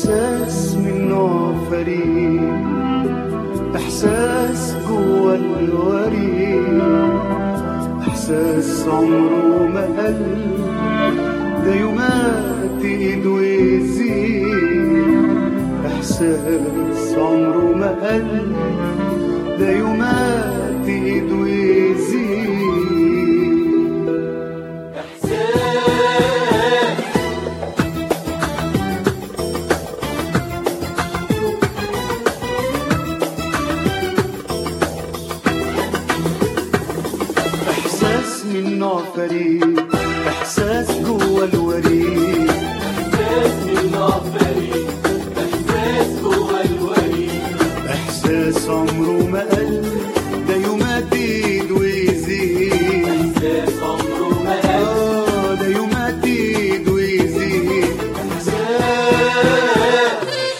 إحساس من نوع فريد إحساس جوا الوريد إحساس عمره ما قل ده يومات إيد ويزيد إحساس عمره ما قل ده يومات إيد ويزيد إحساس من نوع فريد إحساس جوا الوريد إحساس عمره ما قل ده يومات يزيد ويزيد آه، ده يومات يزيد ويزيد إحساس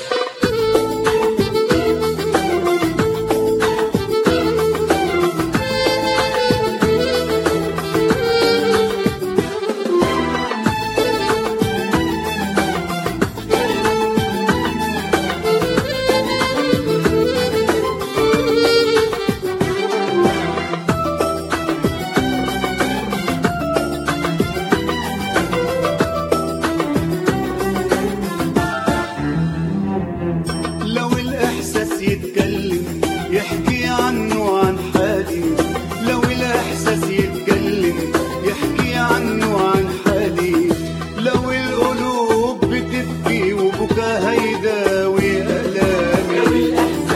لو الإحساس يتكلم يحكي عنه عن حالي لو الإحساس يتكلم يحكي عنه عن حالي لو القلوب بتبكي وبكاها يداوي آلامي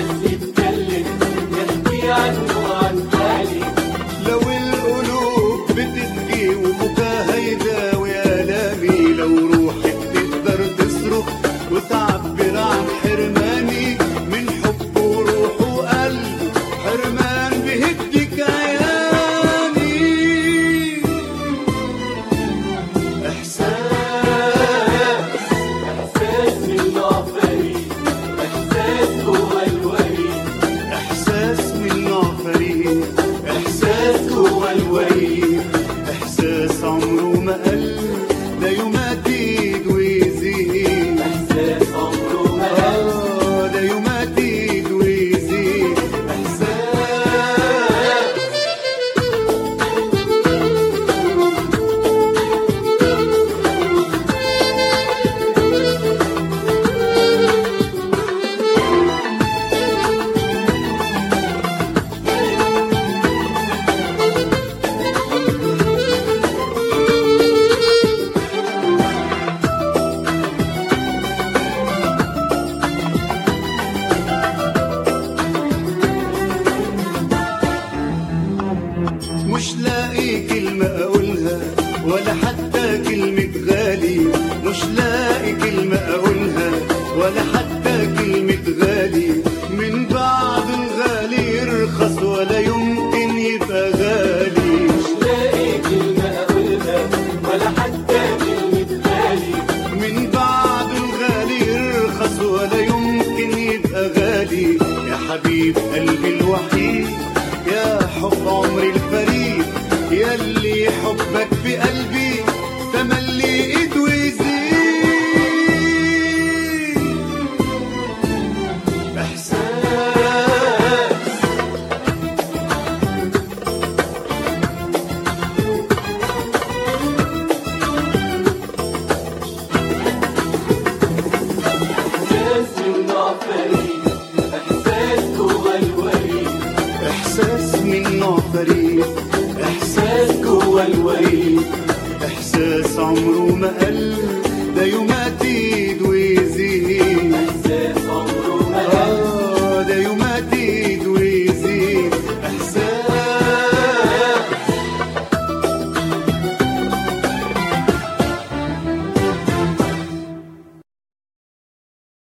لو القلوب بتبكي وبكاها يداوي آلامي لو روحي بتقدر تصرخ وتعبر عن حرماني من حب وروح وقلب حرمان بهد كياني إحساس إحساس من نوع فريد إحساس جوا الوريد إحساس عمره ما قل ده يومات يزيد ويزيد آه، ده يومات يزيد ويزيد إحساس مش لاقي كلمة أقولها ولا حتى كلمة غالي مش لاقي كلمة أقولها ولا حتى كلمة غالي من بعد الغالي يرخص ولا يمكن يبقى غالي من بعد الغالي يرخص ولا يمكن يبقى غالي يا حبيب قلبي الوحيد يا حب عمري الفريد يا اللي حبك في قلبي تملي ايد ويزيد احساس احساس من نوع فريد احساس جوا الوريد احساس عمره ما قل ده يومات